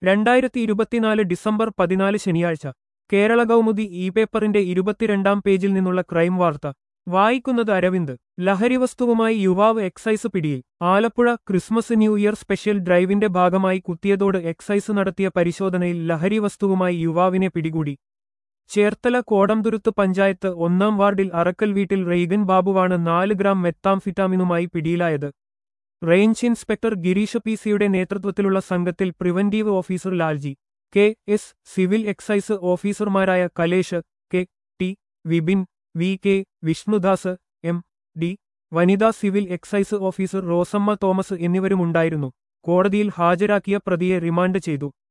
രണ്ടായിരത്തി ഇരുപത്തിനാല് ഡിസംബർ പതിനാല് ശനിയാഴ്ച കേരള കൗമുദി ഇ പേപ്പറിന്റെ ഇരുപത്തിരണ്ടാം പേജിൽ നിന്നുള്ള ക്രൈം വാർത്ത വായിക്കുന്നത് അരവിന്ദ് ലഹരിവസ്തുവുമായി യുവാവ് എക്സൈസ് പിടിയിൽ Alappuzha Christmas new year special ഡ്രൈവിന്റെ ഭാഗമായി കുത്തിയതോട് എക്സൈസ് നടത്തിയ പരിശോധനയിൽ ലഹരിവസ്തുവുമായി യുവാവിനെ പിടികൂടി ചേർത്തല കോടംതുരുത്ത് പഞ്ചായത്ത് ഒന്നാം വാർഡിൽ അറക്കൽ വീട്ടിൽ റെയ്ഗൻ ബാബുവാണ് നാല് ഗ്രാം മെത്താംഫിറ്റാമിനുമായി പിടിയിലായത് റേഞ്ച് ഇൻസ്പെക്ടർ ഗിരീഷ് പി സിയുടെ നേതൃത്വത്തിലുള്ള സംഘത്തിൽ preventive officer Lalji K S civil excise ഓഫീസർമാരായ Kalesh K T Vipin V K Vishnudas M D വനിതാ civil excise officer Rosamma Thomas എന്നിവരുമുണ്ടായിരുന്നു കോടതിയിൽ ഹാജരാക്കിയ പ്രതിയെ റിമാൻഡ് ചെയ്തു